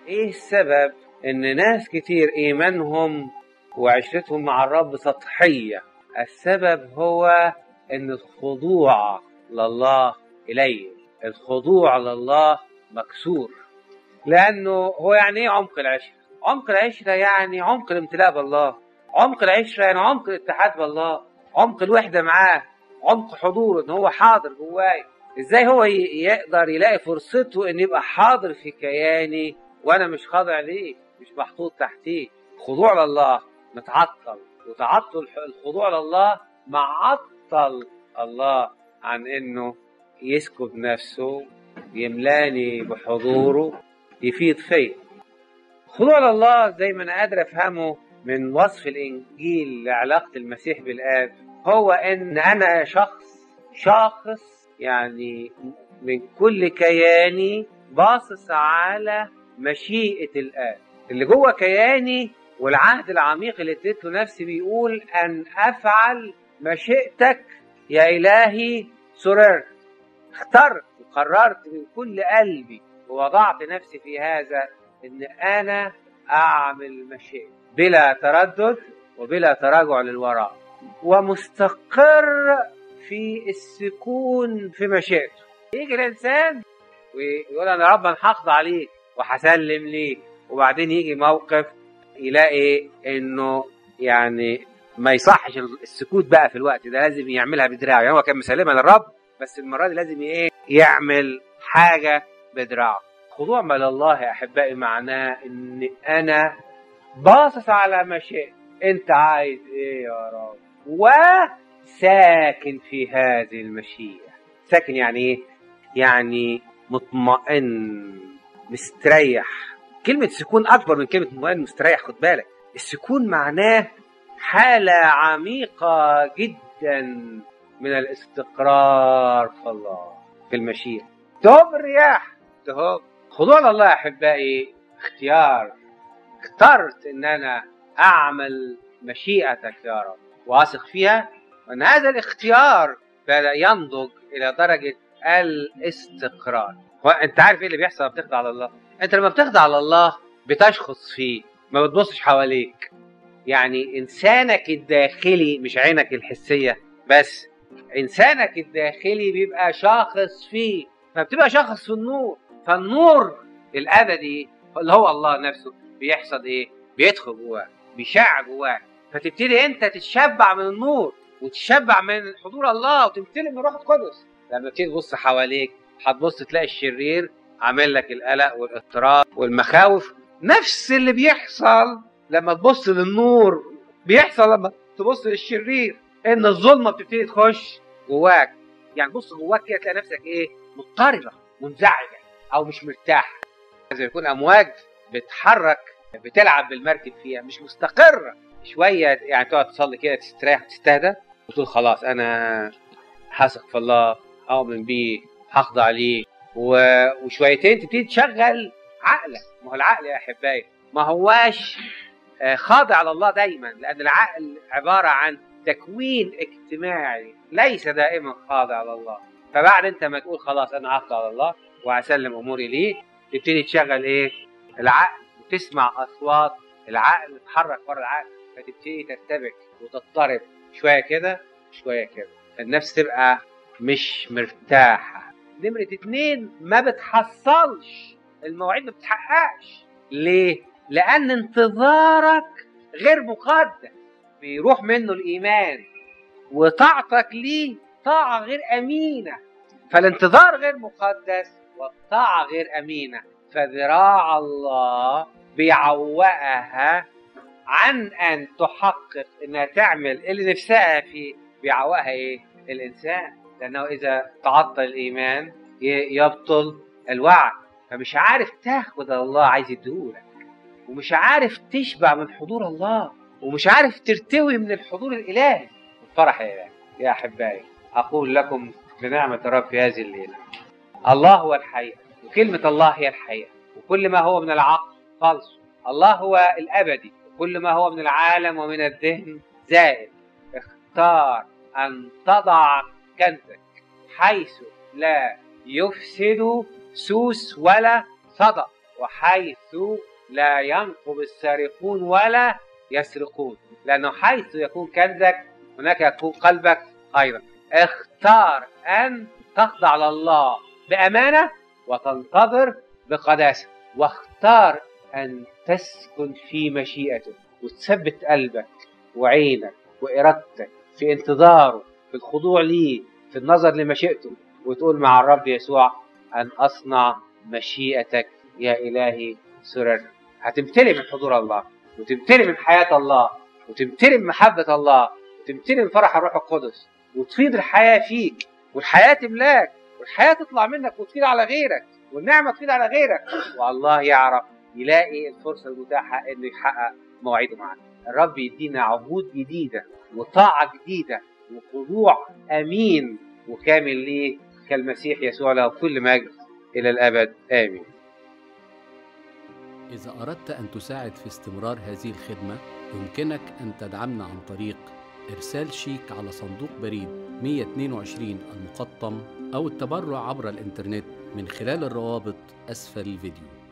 ايه السبب ان ناس كتير ايمانهم وعشرتهم مع الرب سطحية السبب هو ان الخضوع لله قليل الخضوع لله مكسور لانه هو يعني ايه عمق العشره عمق العشره يعني عمق الامتلاء بالله عمق العشره يعني عمق الاتحاد بالله عمق الوحده معاه عمق حضوره ان هو حاضر جواي ازاي هو ي- يقدر يلاقي فرصته ان يبقى حاضر في كياني وانا مش خاضع ليه مش محطوط تحتيه خضوع لله متعطل وتعطل الح- الخضوع لله معطل الله عن انه يسكب نفسه يملاني بحضوره يفيض فيا خضوع لله زي ما انا قادر افهمه من وصف الانجيل لعلاقه المسيح بالاب هو ان انا شخص شاخص يعني من كل كياني باصص على مشيئه الاب اللي جوه كياني والعهد العميق اللي اديته نفسي بيقول ان افعل مشيئتك يا الهي سررت اخترت وقررت من كل قلبي ووضعت نفسي في هذا ان انا اعمل مشيئة بلا تردد وبلا تراجع للوراء ومستقر في السكون في مشيئته يجي الانسان ويقول انا رب انا هخضع ليك وهسلم ليك وبعدين يجي موقف يلاقي انه يعني ما يصحش السكوت بقى في الوقت ده لازم يعملها بدراعه يعني هو كان مسلمها للرب بس المره دي لازم ايه يعمل حاجه بدراعه خضوع ما لله يا احبائي معناه ان انا باصص على مشيئة انت عايز ايه يا رب وساكن في هذه المشيئة ساكن يعني ايه يعني مطمئن مستريح كلمة سكون أكبر من كلمة مطمئن مستريح خد بالك السكون معناه حالة عميقة جدا من الاستقرار في الله في المشيئة تهب الرياح تهب خضوع لله يا أحبائي اختيار اخترت ان انا اعمل مشيئتك يا رب واثق فيها وان هذا الاختيار بدا ينضج الى درجه الاستقرار وانت عارف ايه اللي بيحصل لما بتخضع لله انت لما بتخضع لله بتشخص فيه ما بتبصش حواليك يعني انسانك الداخلي مش عينك الحسيه بس انسانك الداخلي بيبقى شاخص فيه فبتبقى شاخص في النور فالنور الابدي اللي هو الله نفسه بيحصل ايه؟ بيدخل جواك بيشع جواك فتبتدي انت تتشبع من النور وتتشبع من حضور الله وتمتلئ من الروح القدس لما تيجي تبص حواليك هتبص تلاقي الشرير عامل لك القلق والاضطراب والمخاوف نفس اللي بيحصل لما تبص للنور بيحصل لما تبص للشرير ان الظلمه بتبتدي تخش جواك يعني بص جواك كده تلاقي نفسك ايه مضطربه منزعجه او مش مرتاح زي ما يكون امواج بتحرك بتلعب بالمركب فيها مش مستقرة شوية يعني تقعد تصلي كده تستريح تستهدى وتقول خلاص أنا هثق في الله أؤمن بيه هخضع ليه و... وشويتين تبتدي تشغل عقلك ما هو العقل يا أحبائي ما هواش آه، خاضع لله دايما لأن العقل عبارة عن تكوين اجتماعي ليس دائما خاضع لله فبعد انت ما تقول خلاص انا هخضع لله وهسلم اموري ليه تبتدي تشغل ايه العقل وتسمع اصوات العقل تتحرك ورا العقل فتبتدي ترتبك وتضطرب شويه كده شويه كده النفس تبقى مش مرتاحه نمرة اتنين ما بتحصلش المواعيد ما بتحققش ليه؟ لأن انتظارك غير مقدس بيروح منه الإيمان وطاعتك ليه طاعة غير أمينة فالانتظار غير مقدس والطاعة غير أمينة فذراع الله بيعوقها عن أن تحقق إنها تعمل اللي نفسها فيه بيعوقها إيه؟ الإنسان لأنه إذا تعطل الإيمان ي- يبطل الوعد فمش عارف تاخد الله عايز يديهولك ومش عارف تشبع من حضور الله ومش عارف ترتوي من الحضور الإلهي الفرح يا إلهي يا أحبائي أقول لكم بنعمة الرب في هذه الليلة الله هو الحقيقة وكلمة الله هي الحقيقة وكل ما هو من العقل فالص الله هو الأبدي وكل ما هو من العالم ومن الذهن زائد اختار أن تضع كنزك حيث لا يفسد سوس ولا صدى وحيث لا ينقب السارقون ولا يسرقون لأنه حيث يكون كنزك هناك يكون قلبك أيضا اختار أن تخضع لله بأمانة وتنتظر بقداسة واختار أن تسكن في مشيئته وتثبت قلبك وعينك وإرادتك في انتظاره في الخضوع ليه في النظر لمشيئته وتقول مع الرب يسوع أن أصنع مشيئتك يا إلهي سرر هتمتلي من حضور الله وتمتلي من حياة الله وتمتلي من محبة الله وتمتلي من فرح الروح القدس وتفيض الحياة فيك والحياة تملاك والحياة تطلع منك وتفيض على غيرك والنعمة تفيض على غيرك والله يعرف يلاقي الفرصة المتاحة انه يحقق مواعيده معاك الرب يدينا عهود جديدة وطاعة جديدة وخضوع أمين وكامل ليه كالمسيح يسوع له كل مجد إلى الأبد آمين إذا أردت أن تساعد في استمرار هذه الخدمة يمكنك أن تدعمنا عن طريق إرسال شيك على صندوق بريد 122 المقطم أو التبرع عبر الإنترنت من خلال الروابط أسفل الفيديو